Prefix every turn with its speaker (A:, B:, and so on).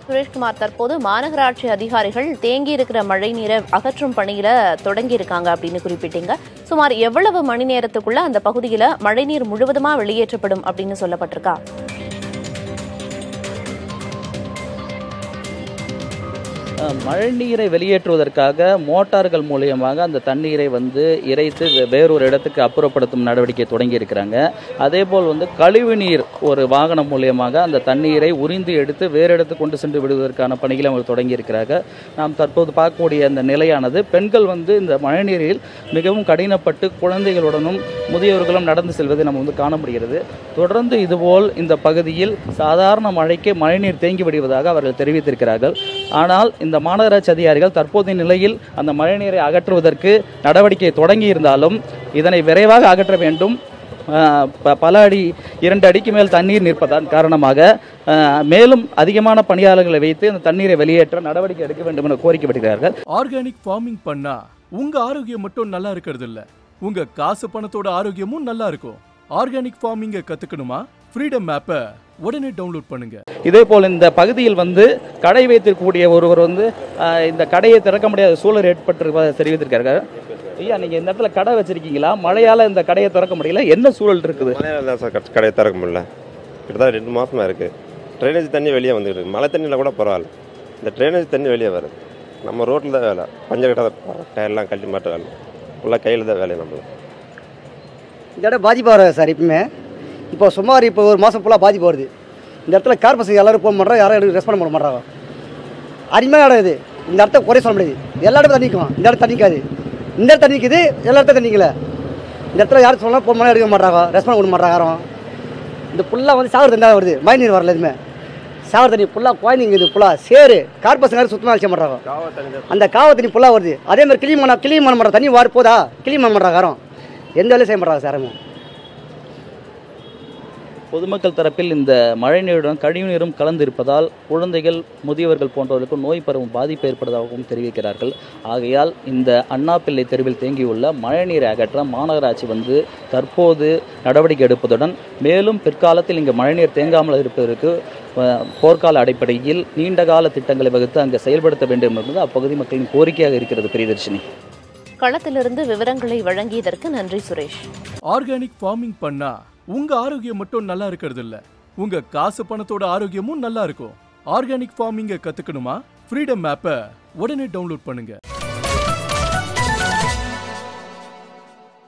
A: சுரேஷ்குமார் தற்போது மாநகராட்சி அதிகாரிகள் தேங்கி இருக்கிற மழை நீரை அகற்றும் பணியில தொடங்கி இருக்காங்க அப்படின்னு குறிப்பிட்டீங்க சுமார் எவ்வளவு மணி நேரத்துக்குள்ள அந்த பகுதியில மழைநீர் முழுவதுமா வெளியேற்றப்படும் அப்படின்னு சொல்லப்பட்டிருக்கா
B: அஹ், மழைநீரை வெளியேற்றுவதற்காக மோட்டார்கள் மூலியமாக அந்த தண்ணீரை வந்து இறைத்து வே- வேறொரு இடத்துக்கு அப்புறப்படுத்தும் நடவடிக்கை தொடங்கி இருக்கிறாங்க அதேபோல் வந்து கழிவுநீர் ஒரு வாகனம் மூலியமாக அந்த தண்ணீரை உறிந்து எடுத்து வேறு இடத்துக்கு கொண்டு சென்று விடுவதற்கான பணிகளை அவங்க தொடங்கி இருக்கிறாங்க நாம் தற்போது பார்க்கக்கூடிய அந்த நிலையானது பெண்கள் வந்து இந்த மழைநீரில் மிகவும் கடினப்பட்டு குழந்தைகளுடனும் முதியவர்களும் நடந்து செல்வதை நம்ம வந்து காண முடிகிறது தொடர்ந்து இதுபோல் இந்த பகுதியில் சாதாரண மழைக்கு மழைநீர் தேங்கி விடுவதாக அவர்கள் தெரிவித்திருக்கிறார்கள் ஆனால் இந்த மாநகராட்சி அதிகாரிகள் தற்போதைய நிலையில் அந்த மழைநீரை அகற்றுவதற்கு நடவடிக்கை தொடங்கி இருந்தாலும் இதனை விரைவாக அகற்ற வேண்டும் அஹ், ப- பல அடி இரண்டு அடிக்கு மேல் தண்ணீர் நிற்பதன் காரணமாக அஹ், மேலும் அதிகமான பணியாளர்களை வைத்து அந்த தண்ணீரை வெளியேற்ற நடவடிக்கை எடுக்க வேண்டும் என கோரிக்கை விடுகிறார்கள்
C: ஆர்கானிக் ஃபார்மிங் பண்ணா உங்க ஆரோக்கியம் மட்டும் நல்லா இருக்கிறது இல்ல உங்க காசு பணத்தோட ஆரோக்கியமும் நல்லா இருக்கும் ஆர்கானிக் ஃபார்மிங்க கத்துக்கணுமா ஃப்ரீடம் ஆப்பை உடனே டவுன்லோட் பண்ணுங்க
B: இதே போல் இந்த பகுதியில் வந்து கடை வைத்திருக்கக்கூடிய ஒருவர் வந்து அஹ், இந்த கடையை திறக்க முடியாத சூழல் ஏற்பட்டிருப்பதை தெரிவித்திருக்கார்கள் ஐயா நீங்க இந்த இடத்துல கடை வச்சிருக்கீங்களா மழையால இந்த கடையை திறக்க முடியல என்ன சூழல் இருக்குது
D: மழையால தான் சார் கட்- கடையை திறக்க முடியல கிட்டத்தட்ட ரெண்டு மாசமா இருக்கு ட்ரைனேஜ் தண்ணி வெளியே வந்துட்டு இருக்கு மழை தண்ணியில் கூட பரவாயில்ல இந்த ட்ரைனேஜ் தண்ணி வெளியே வருது நம்ம ரோட்டில் தான் வேலை பஞ்ச கட்ட டயர்லாம் கழட்டி மாட்ட வேலை ஃபுல்லாக கையில் தான் வேலை நம்மளுக்கு
E: இந்த இடம் பாதிப்பு வராது சார் இப்பவுமே இப்போ சுமார் இப்போ ஒரு மாதம் ஃபுல்லாக பாதிப்பு வருது இந்த இடத்துல கார் பசங்க எல்லாரும் ஃபோன் பண்ணுறோம் யாரும் எனக்கு ரெஸ்பாண்ட் பண்ண மாட்டாங்க அருமையான இடம் இது இந்த இடத்த குறை சொல்ல முடியாது எல்லா இடத்துல தண்ணிக்கும் இந்த இடத்துல தண்ணிக்காது இந்த இடத்துல தண்ணிக்குது எல்லா இடத்துல தண்ணிக்கல இந்த இடத்துல யாரும் சொல்லலாம் ஃபோன் பண்ணால் எடுக்க மாட்டாங்க ரெஸ்பாண்ட் பண்ண மாட்டாங்க யாரும் இந்த ஃபுல்லாக வந்து சாகர் தண்ணி தான் வருது மழை நீர் வரல எதுவுமே சாகர் தண்ணி ஃபுல்லாக குழந்தைங்க இது ஃபுல்லாக சேரு கார் பசங்க யாரும் சுத்தமாக அழிச்ச மாட்டாங்க அந்த காவ தண்ணி ஃபுல்லாக வருது அதே மாதிரி கிளீன் பண்ண கிளீன் பண்ண மாட்டாங்க தண்ணி வாரு போதா கிளீன் பண்ண மாட்டாங்க யாரும் எந்த வேலையும் செய்ய மாட்டாங்க சார் யாருமே
B: பொதுமக்கள் தரப்பில் இந்த மழைநீருடன் கழிவுநீரும் கலந்து இருப்பதால் குழந்தைகள் முதியவர்கள் போன்றவர்களுக்கு நோய் பரவும் பாதிப்பு ஏற்படுவதாகவும் தெரிவிக்கிறார்கள் ஆகையால் இந்த அண்ணாப்பிள்ளை தெருவில் தேங்கியுள்ள மழைநீரை அகற்ற மாநகராட்சி வந்து தற்போது நடவடிக்கை எடுப்பதுடன் மேலும் பிற்காலத்தில் இங்கு மழைநீர் தேங்காமல் இருப்பதற்கு அஹ், போர்க்கால அடிப்படையில் நீண்டகால திட்டங்களை வகுத்து அங்கு செயல்படுத்த வேண்டும் என்பது அப்பகுதி மக்களின் கோரிக்கையாக இருக்கிறது பிரியதர்ஷினி
A: களத்திலிருந்து விவரங்களை வழங்கியதற்கு நன்றி சுரேஷ்
C: ஆர்கானிக் ஃபார்மிங் பண்ணா உங்க ஆரோக்கியம் மட்டும் நல்லா இருக்கிறது இல்ல உங்க காசு பணத்தோட ஆரோக்கியமும் நல்லா இருக்கும் ஆர்கானிக் ஃபார்மிங்க கத்துக்கணுமா ஃப்ரீடம் ஆப்பை உடனே டவுன்லோட் பண்ணுங்க